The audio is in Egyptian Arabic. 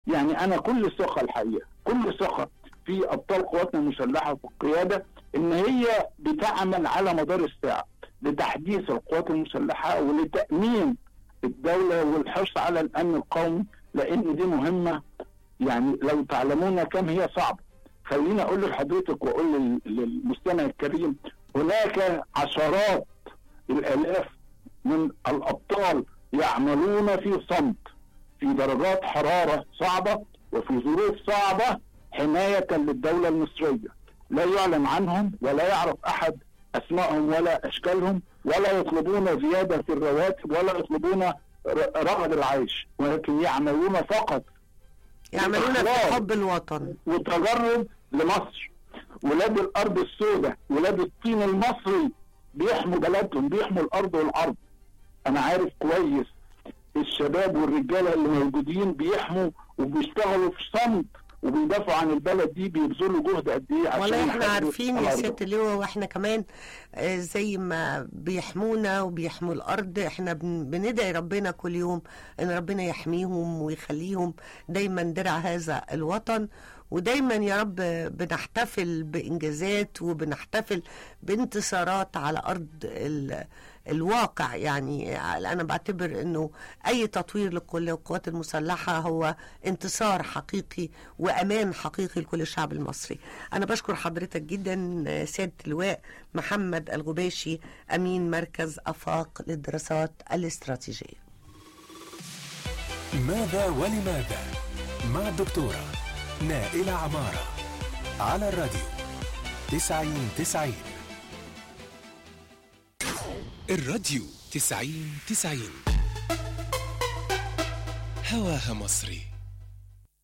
يعني انا كل ثقه الحقيقه كل ثقه في ابطال قواتنا المسلحه في القياده ان هي بتعمل على مدار الساعه لتحديث القوات المسلحه ولتامين الدوله والحرص على الامن القومي لان دي مهمه يعني لو تعلمون كم هي صعبه خليني اقول لحضرتك واقول لل- للمستمع الكريم هناك عشرات الالاف من الابطال يعملون في صمت في درجات حراره صعبه وفي ظروف صعبه حمايه للدوله المصريه لا يعلم عنهم ولا يعرف احد اسمائهم ولا اشكالهم ولا يطلبون زياده في الرواتب ولا يطلبون ر- رغد العيش ولكن يعملون فقط يعملون في إخلاص. حب الوطن وتجرد لمصر ولاد الارض السوداء ولاد الطين المصري بيحموا بلدهم بيحموا الارض والعرض انا عارف كويس الشباب والرجاله اللي موجودين بيحموا وبيشتغلوا في صمت وبيدافعوا عن البلد دي بيبذلوا جهد قد ايه عشان والله احنا يحافظوا عارفين على يا الأرض. سياده اللواء واحنا كمان آه، زي ما بيحمونا وبيحموا الارض احنا بن- بندعي ربنا كل يوم ان ربنا يحميهم ويخليهم دايما درع هذا الوطن ودايما يا رب بنحتفل بانجازات وبنحتفل بانتصارات على ارض ال الواقع يعني انا بعتبر انه اي تطوير لكل القوات المسلحه هو انتصار حقيقي وامان حقيقي لكل الشعب المصري انا بشكر حضرتك جدا سياده اللواء محمد الغباشي امين مركز افاق للدراسات الاستراتيجيه ماذا ولماذا مع الدكتورة نائلة عمارة على الراديو تسعين تسعين الراديو تسعين تسعين هواها مصري